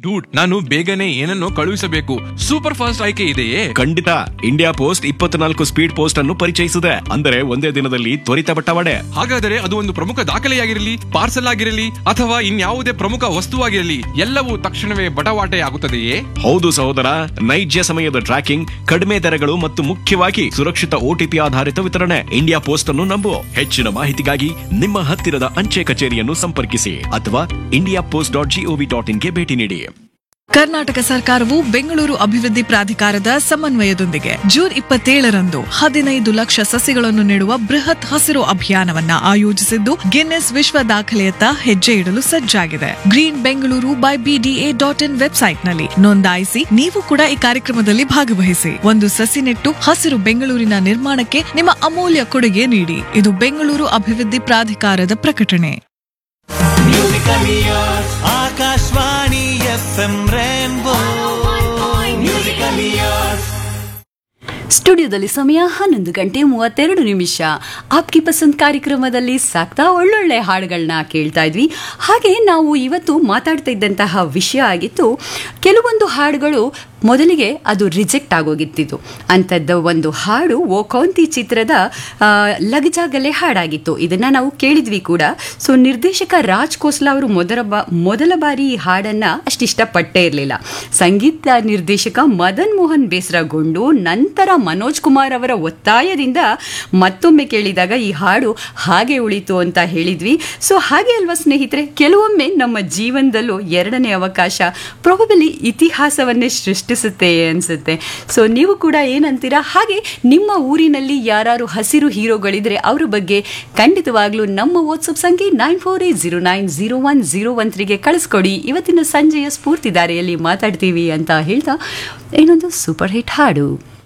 dude ನಾನು ಬೇಗನೆ ಏನನ್ನೋ ಕಳುಹಿಸಬೇಕು ಸೂಪರ್ ಫಾಸ್ಟ್ ಆಯ್ಕೆ ಇದೆಯೇ ಖಂಡಿತ ಇಂಡಿಯಾ ಪೋಸ್ಟ್ ಇಪ್ಪತ್ನಾಲ್ಕು ಸ್ಪೀಡ್ ಪೋಸ್ಟ್ ಅನ್ನು ಪರಿಚಯಿಸಿದೆ ಅಂದರೆ ಒಂದೇ ದಿನದಲ್ಲಿ ತ್ವರಿತ ಬಟ್ಟವಾಡೆ ಹಾಗಾದರೆ ಅದು ಒಂದು ಪ್ರಮುಖ ದಾಖಲೆಯಾಗಿರಲಿ ಪಾರ್ಸಲ್ ಆಗಿರಲಿ ಅಥವಾ ಇನ್ಯಾವುದೇ ಪ್ರಮುಖ ವಸ್ತುವಾಗಿರಲಿ ಎಲ್ಲವೂ ತಕ್ಷಣವೇ ಬಟವಾಟೆ ಆಗುತ್ತದೆಯೇ ಹೌದು ಸಹೋದರ ನೈಜ ಸಮಯದ ಟ್ರ್ಯಾಕಿಂಗ್ ಕಡಿಮೆ ದರಗಳು ಮತ್ತು ಮುಖ್ಯವಾಗಿ ಸುರಕ್ಷಿತ ಓಟಿಪಿ ಆಧಾರಿತ ವಿತರಣೆ ಇಂಡಿಯಾ ಪೋಸ್ಟ್ ಅನ್ನು ನಂಬು ಹೆಚ್ಚಿನ ಮಾಹಿತಿಗಾಗಿ ನಿಮ್ಮ ಹತ್ತಿರದ ಅಂಚೆ ಕಚೇರಿಯನ್ನು ಸಂಪರ್ಕಿಸಿ ಅಥವಾ India Post dot G O V dot ಇನ್ಗೆ ಭೇಟಿ ನೀಡಿ ಕರ್ನಾಟಕ ಸರ್ಕಾರವು ಬೆಂಗಳೂರು ಅಭಿವೃದ್ಧಿ ಪ್ರಾಧಿಕಾರದ ಸಮನ್ವಯದೊಂದಿಗೆ ಜೂನ್ ಇಪ್ಪತ್ತೇಳರಂದು ಹದಿನೈದು ಲಕ್ಷ ಸಸಿಗಳನ್ನು ನೆಡುವ ಬೃಹತ್ ಹಸಿರು ಅಭಿಯಾನವನ್ನ ಆಯೋಜಿಸಿದ್ದು ಗಿನ್ನೆಸ್ ವಿಶ್ವ ದಾಖಲೆಯತ್ತ ಹೆಜ್ಜೆ ಇಡಲು ಸಜ್ಜಾಗಿದೆ green Bengaluru by BDA dot in ವೆಬ್ಸೈಟ್ನಲ್ಲಿ ನೋಂದಾಯಿಸಿ ನೀವು ಕೂಡ ಈ ಕಾರ್ಯಕ್ರಮದಲ್ಲಿ ಭಾಗವಹಿಸಿ ಒಂದು ಸಸಿ ನೆಟ್ಟು ಹಸಿರು ಬೆಂಗಳೂರಿನ ನಿರ್ಮಾಣಕ್ಕೆ ನಿಮ್ಮ ಅಮೂಲ್ಯ ಕೊಡುಗೆ ನೀಡಿ ಇದು ಬೆಂಗಳೂರು ಅಭಿವೃದ್ಧಿ ಪ್ರಾಧಿಕಾರದ ಪ್ರಕಟಣೆ Akashvani F M rainbow musical years ಸ್ಟುಡಿಯೋದಲ್ಲಿ ಸಮಯ ಹನ್ನೊಂದು ಗಂಟೆ ಮೂವತ್ತೆರಡು ನಿಮಿಷ ಆಪ್ಕಿ ಪಸಂದ್ ಕಾರ್ಯಕ್ರಮದಲ್ಲಿ ಸಾಕ್ತಾ ಒಳ್ಳೊಳ್ಳೆ ಹಾಡುಗಳನ್ನ ಕೇಳ್ತಾ ಇದ್ವಿ ಹಾಗೆ ನಾವು ಇವತ್ತು ಮಾತಾಡ್ತಾ ಇದ್ದಂತಹ ವಿಷಯ ಆಗಿತ್ತು ಕೆಲವೊಂದು ಹಾಡುಗಳು ಮೊದಲಿಗೆ ಅದು ರಿಜೆಕ್ಟ್ ಆಗೋಗಿತ್ತಿತ್ತು ಅಂಥದ್ದು ಒಂದು ಹಾಡು ಓ ಕೌಂತಿ ಚಿತ್ರದ ಆ, ಲಗಜಾಗಲೆ ಹಾಡಾಗಿತ್ತು ಇದನ್ನ ನಾವು ಕೇಳಿದ್ವಿ ಕೂಡ ಸೊ ನಿರ್ದೇಶಕ ರಾಜ್ ಖೋಸ್ಲಾ ಅವರು ಮೊದಲ ಬಾ ಮೊದಲ ಬಾರಿ ಈ ಹಾಡನ್ನ ಅಷ್ಟು ಇಷ್ಟಪಟ್ಟೇ ಇರಲಿಲ್ಲ ಸಂಗೀತ ನಿರ್ದೇಶಕ ಮದನ್ ಮೋಹನ್ ಬೇಸರಗೊಂಡು ನಂತರ ಮನೋಜ್ ಕುಮಾರ್ ಅವರ ಒತ್ತಾಯದಿಂದ ಮತ್ತೊಮ್ಮೆ ಕೇಳಿದಾಗ ಈ ಹಾಡು ಹಾಗೆ ಉಳಿತು ಅಂತ ಹೇಳಿದ್ವಿ ಸೊ ಹಾಗೆ ಅಲ್ವಾ ಸ್ನೇಹಿತರೆ ಕೆಲವೊಮ್ಮೆ ನಮ್ಮ ಜೀವನದಲ್ಲೂ ಎರಡನೇ ಅವಕಾಶ ಪ್ರಾಬಬಲಿ ಇತಿಹಾಸವನ್ನೇ ಸೃಷ್ಟಿಸುತ್ತೆ ಅನ್ಸುತ್ತೆ ಸೊ ನೀವು ಕೂಡ ಏನಂತೀರಾ ಹಾಗೆ ನಿಮ್ಮ ಊರಿನಲ್ಲಿ ಯಾರು ಹಸಿರು ಹೀರೋಗಳಿದ್ರೆ ಅವ್ರ ಬಗ್ಗೆ ಖಂಡಿತವಾಗ್ಲೂ ನಮ್ಮ ವಾಟ್ಸಪ್ ಸಂಖ್ಯೆ nine four eight zero nine zero one zero one ತ್ರೀಗೆ ಕಳಿಸ್ಕೊಡಿ ಇವತ್ತಿನ ಸಂಜೆಯ ಸ್ಫೂರ್ತಿದಾರಿಯಲ್ಲಿ ಮಾತಾಡ್ತೀವಿ ಅಂತ ಹೇಳ್ತಾ ಏನೊಂದು ಸೂಪರ್ ಹಿಟ್ ಹಾಡು